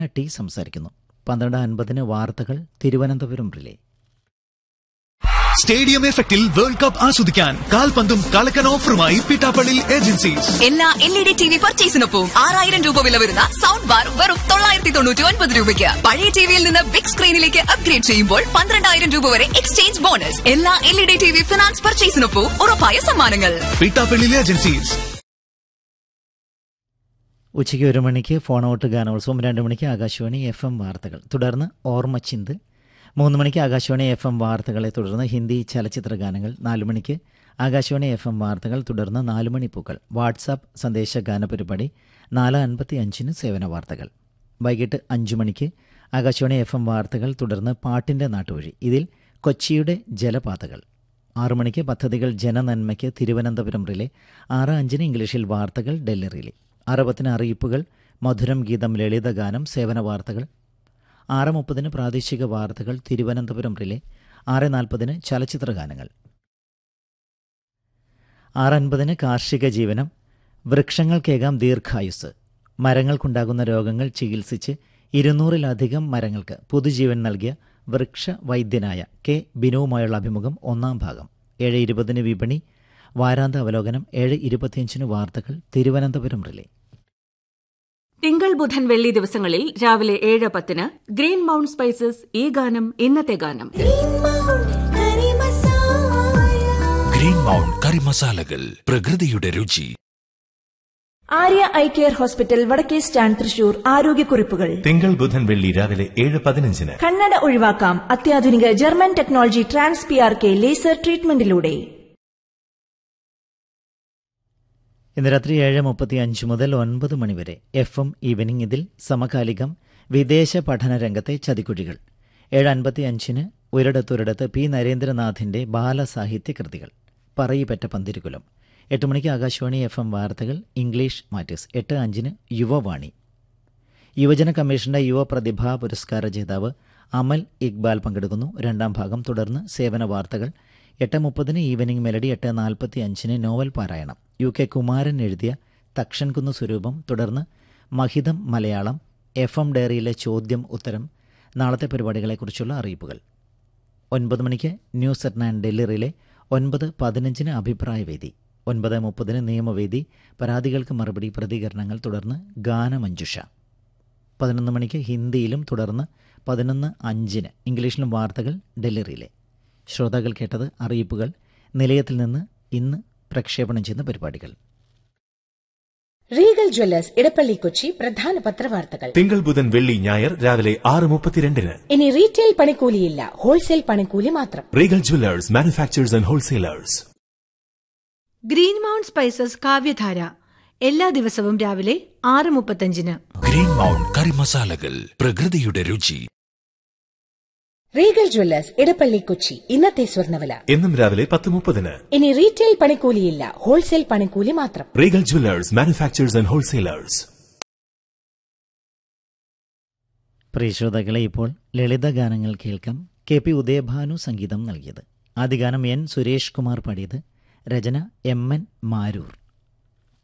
T സംസാരിക്കുന്നു പന്ത്രണ്ട് അൻപതിന് വാർത്തകൾ തിരുവനന്തപുരം റിലേ സ്റ്റേഡിയം എഫക്റ്റിൽ വേൾഡ് കപ്പ് ആസ്വദിക്കാൻ കാൽപന്തും കളക്കൻ ഓഫറുമായി പിട്ടാപ്പള്ളി ഏജൻസീസ് എല്ലാ L E D T V പർച്ചേസിനൊപ്പം ആറായിരം രൂപ വില വരുന്ന സൗണ്ട് ബാർ വെറും തൊള്ളായിരത്തി തൊണ്ണൂറ്റി ഒൻപത് രൂപയ്ക്ക് പഴയ ടിവിയിൽ നിന്ന് ബിഗ് സ്ക്രീനിലേക്ക് അപ്ഗ്രേഡ് ചെയ്യുമ്പോൾ പന്ത്രണ്ടായിരം രൂപ വരെ എക്സ്ചേഞ്ച് ബോണസ് എല്ലാ L E D T V finance പർച്ചേസിനൊപ്പം ഉറപ്പായ സമ്മാനങ്ങൾ പിട്ടാപ്പള്ളി ഏജൻസീസ് ഉച്ചയ്ക്ക് ഒരു മണിക്ക് ഫോൺ ഔട്ട് ഗാനോത്സവം രണ്ട് മണിക്ക് ആകാശവാണി എഫ് എം വാർത്തകൾ തുടർന്ന് ഓർമ്മച്ചിന്ത് മൂന്ന് മണിക്ക് ആകാശവാണി എഫ് എം വാർത്തകളെ തുടർന്ന് ഹിന്ദി ചലച്ചിത്ര ഗാനങ്ങൾ നാല് മണിക്ക് ആകാശവാണി എഫ് എം വാർത്തകൾ തുടർന്ന് നാല് മണി പൂക്കൾ വാട്സാപ്പ് സന്ദേശ ഗാന പരിപാടി നാല് അൻപത്തി അഞ്ചിന് സേവന വാർത്തകൾ വൈകിട്ട് അഞ്ച് മണിക്ക് ആകാശവാണി എഫ് എം വാർത്തകൾ തുടർന്ന് പാട്ടിൻ്റെ നാട്ടുവഴി ഇതിൽ കൊച്ചിയുടെ ജലപാതകൾ ആറു മണിക്ക് പദ്ധതികൾ ജനനന്മയ്ക്ക് തിരുവനന്തപുരം റിലേ ആറ് അഞ്ചിന് ഇംഗ്ലീഷിൽ വാർത്തകൾ ഡൽഹി റിലേ അറുപത്തിന് അറിയിപ്പുകൾ മധുരം ഗീതം ലളിതഗാനം സേവന വാർത്തകൾ ആറ് മുപ്പതിന് പ്രാദേശിക വാർത്തകൾ തിരുവനന്തപുരം റിലേ ആറ് നാൽപ്പതിന് ചലച്ചിത്ര ഗാനങ്ങൾ ആറ് അൻപതിന് കാർഷിക ജീവനം വൃക്ഷങ്ങൾക്കേകാം ദീർഘായുസ് മരങ്ങൾക്കുണ്ടാകുന്ന രോഗങ്ങൾ ചികിത്സിച്ച് ഇരുന്നൂറിലധികം മരങ്ങൾക്ക് പുതുജീവൻ നൽകിയ വൃക്ഷ വൈദ്യനായ കെ ബിനുവുമായുള്ള അഭിമുഖം ഒന്നാം ഭാഗം ഏഴ് ഇരുപതിന് വിപണി വാരാന്ത അവലോകനം ഏഴ് ഇരുപത്തിയഞ്ചിന് വാർത്തകൾ തിരുവനന്തപുരം റിലേ തിങ്കൾ ബുധൻ വെള്ളി ദിവസങ്ങളിൽ രാവിലെ ഏഴ് പത്തിന് ഗ്രീൻ മൗണ്ട് സ്പൈസസ് ഈ ഗാനം ഇന്നത്തെ ഗാനം ഗ്രീൻ മൗണ്ട് കറി മസാലകൾ പ്രകൃതിയുടെ രുചി ആര്യ ഐ കെയർ ഹോസ്പിറ്റൽ വടക്കേ സ്റ്റാൻഡ് തൃശൂർ ആരോഗ്യക്കുറിപ്പുകൾ തിങ്കൾ ബുധൻ വെള്ളി രാവിലെ ഏഴ് പതിനഞ്ചിന് കണ്ണട ഒഴിവാക്കാം അത്യാധുനിക German technology trans P R K laser ട്രീറ്റ്മെന്റിലൂടെ ഇന്ന് രാത്രി ഏഴ് മുപ്പത്തി അഞ്ച് മുതൽ ഒൻപത് മണിവരെ എഫ് എം ഈവനിംഗ് ഇതിൽ സമകാലികം വിദേശ പഠന രംഗത്തെ ചതിക്കുഴികൾ ഏഴ് അൻപത്തി അഞ്ചിന് ഒരിടത്തൊരിടത്ത് പി നരേന്ദ്രനാഥിന്റെ ബാലസാഹിത്യ കൃതികൾ പറയിപ്പറ്റ പന്തിരുകുലം എട്ട് മണിക്ക് ആകാശവാണി എഫ് എം വാർത്തകൾ ഇംഗ്ലീഷ് മാറ്റേഴ്സ് എട്ട് അഞ്ചിന് യുവവാണി യുവജന കമ്മീഷന്റെ യുവ പ്രതിഭാ പുരസ്കാര ജേതാവ് അമൽ ഇക്ബാൽ പങ്കെടുക്കുന്നു രണ്ടാം ഭാഗം തുടർന്ന് സേവന വാർത്തകൾ എട്ട് മുപ്പതിന് ഈവനിംഗ് മെലഡി എട്ട് നാൽപ്പത്തി അഞ്ചിന് നോവൽ പാരായണം യു കെ കുമാരൻ എഴുതിയ തക്ഷൻകുന്ന് സ്വരൂപം തുടർന്ന് മഹിതം മലയാളം എഫ് എം ഡയറിയിലെ ചോദ്യം ഉത്തരം നാളത്തെ പരിപാടികളെക്കുറിച്ചുള്ള അറിയിപ്പുകൾ ഒൻപത് മണിക്ക് ന്യൂസ് അറ്റ് നയൻ ഡൽഹിയിലെ ഒൻപത് പതിനഞ്ചിന് അഭിപ്രായവേദി ഒൻപത് മുപ്പതിന് നിയമവേദി പരാതികൾക്ക് മറുപടി പ്രതികരണങ്ങൾ തുടർന്ന് ഗാനമഞ്ജുഷ പതിനൊന്ന് മണിക്ക് ഹിന്ദിയിലും തുടർന്ന് പതിനൊന്ന് അഞ്ചിന് ഇംഗ്ലീഷിലും വാർത്തകൾ ഡൽഹിയിലെ ശ്രോതാക്കൾ കേട്ടത് അറിയിപ്പുകൾ നിലയത്തിൽ നിന്ന് ഇന്ന് പ്രക്ഷേപണം ചെയ്യുന്ന പരിപാടികൾ റീഗൽ ജ്വല്ലേഴ്സ് ഇടപ്പള്ളി കൊച്ചി പ്രധാന പത്രവാർത്തകൾ തിങ്കൾ ബുധൻ വെള്ളി ഞായർ രാവിലെ ആറ് മുപ്പത്തിരണ്ടിന് ഇനി റീറ്റെയിൽ പണിക്കൂലിയില്ല ഹോൾസെയിൽ പണിക്കൂലി മാത്രം regal jewellers manufacturers and wholesalers green mount spices Kavyadhara എല്ലാ ദിവസവും രാവിലെ ആറ് മുപ്പത്തഞ്ചിന് ഗ്രീൻ മൗണ്ട് കറി മസാലകൾ പ്രകൃതിയുടെ രുചി റീഗൽ ജ്വല്ലേഴ്സ് ഇടപ്പള്ളി കൊച്ചി ഇന്നത്തെ സ്വർണ്ണവില എന്നും രാവിലെ പത്ത് മുപ്പതിന് ഇനി റീറ്റെയിൽ പണിക്കൂലിയില്ല ഹോൾസെയിൽ പണിക്കൂലി മാത്രം regal jewellers manufacturers and wholesalers പ്രിയ ശ്രോതാക്കളെ ഇപ്പോൾ ലളിത ഗാനങ്ങൾ കേൾക്കാം കെ പി ഉദയഭാനു സംഗീതം നൽകിയത് ആദ്യ ഗാനം എൻ സുരേഷ് കുമാർ പാടിയത് രചന എം എൻ മാരൂർ